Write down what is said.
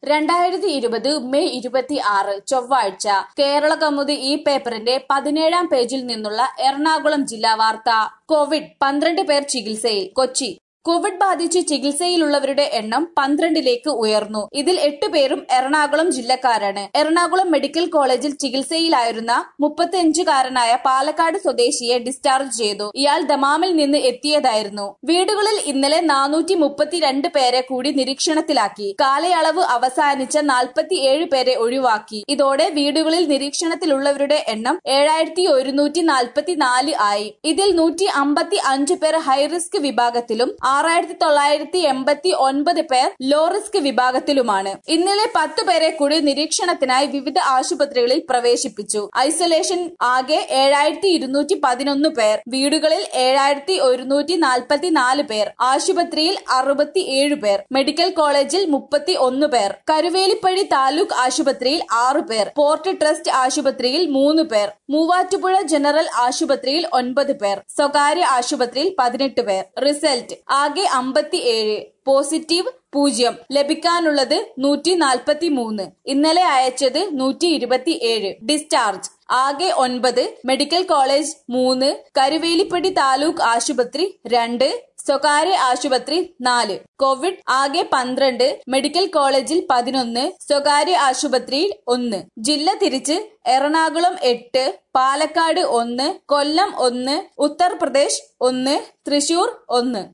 രണ്ടായിരത്തി ഇരുപത് മെയ് ഇരുപത്തി ആറ് ചൊവ്വാഴ്ച കേരള കൗമുദി ഈ പേപ്പറിന്റെ പതിനേഴാം പേജിൽ നിന്നുള്ള എറണാകുളം ജില്ലാ വാർത്ത കോവിഡ് പന്ത്രണ്ട് പേർ ചികിത്സയിൽ കൊച്ചി കോവിഡ് ബാധിച്ച് ചികിത്സയിലുള്ളവരുടെ എണ്ണം പന്ത്രണ്ടിലേക്ക് ഉയർന്നു ഇതിൽ എട്ടുപേരും എറണാകുളം ജില്ലക്കാരാണ് എറണാകുളം മെഡിക്കൽ കോളേജിൽ ചികിത്സയിലായിരുന്ന മുപ്പത്തിയഞ്ചുകാരനായ പാലക്കാട് സ്വദേശിയെ ഡിസ്ചാർജ് ചെയ്തു ഇയാൾ ദമാമിൽ നിന്ന് എത്തിയതായിരുന്നു വീടുകളിൽ ഇന്നലെ നാനൂറ്റി മുപ്പത്തിരണ്ട് പേരെ കൂടി നിരീക്ഷണത്തിലാക്കി കാലയളവ് അവസാനിച്ച നാൽപ്പത്തിയേഴ് പേരെ ഒഴിവാക്കി ഇതോടെ വീടുകളിൽ നിരീക്ഷണത്തിലുള്ളവരുടെ എണ്ണം ഏഴായിരത്തി ഒരുന്നൂറ്റി നാൽപ്പത്തിനാല് ആയി ഇതിൽ നൂറ്റി അമ്പത്തി അഞ്ച് പേർ ഹൈറിസ്ക് വിഭാഗത്തിലും ആറായിരത്തി തൊള്ളായിരത്തി എൺപത്തി ഒൻപത് പേർ ലോ റിസ്ക് വിഭാഗത്തിലുമാണ് ഇന്നലെ പത്ത് പേരെ കൂടി നിരീക്ഷണത്തിനായി വിവിധ ആശുപത്രികളിൽ പ്രവേശിപ്പിച്ചു ഐസൊലേഷൻ ആകെ ഏഴായിരത്തി ഇരുന്നൂറ്റി പതിനൊന്ന് പേർ വീടുകളിൽ ഏഴായിരത്തി ഒരുന്നൂറ്റി നാൽപ്പത്തിനാല് പേർ ആശുപത്രിയിൽ അറുപത്തിയേഴ് പേർ മെഡിക്കൽ കോളേജിൽ മുപ്പത്തി ഒന്ന് പേർ കരുവേലിപ്പടി താലൂക്ക് ആശുപത്രിയിൽ ആറു പേർ പോർട്ട് ട്രസ്റ്റ് ആശുപത്രിയിൽ മൂന്ന് പേർ മൂവാറ്റുപുഴ ജനറൽ ആശുപത്രിയിൽ ഒൻപത് പേർ സ്വകാര്യ ആശുപത്രിയിൽ പതിനെട്ട് പേർ റിസൾട്ട് ആകെ അമ്പത്തിയേഴ് പോസിറ്റീവ് പൂജ്യം ലഭിക്കാനുള്ളത് നൂറ്റി നാൽപ്പത്തി മൂന്ന് ഇന്നലെ അയച്ചത് നൂറ്റി ഇരുപത്തി ഏഴ് ഡിസ്ചാർജ് ആകെ ഒൻപത് മെഡിക്കൽ കോളേജ് മൂന്ന് കരുവേലിപ്പടി താലൂക്ക് ആശുപത്രി രണ്ട് സ്വകാര്യ ആശുപത്രി നാല് കോവിഡ് ആകെ പന്ത്രണ്ട് മെഡിക്കൽ കോളേജിൽ പതിനൊന്ന് സ്വകാര്യ ആശുപത്രിയിൽ ഒന്ന് ജില്ല തിരിച്ച് എറണാകുളം എട്ട് പാലക്കാട് ഒന്ന് കൊല്ലം ഒന്ന് ഉത്തർപ്രദേശ് ഒന്ന് തൃശൂർ ഒന്ന്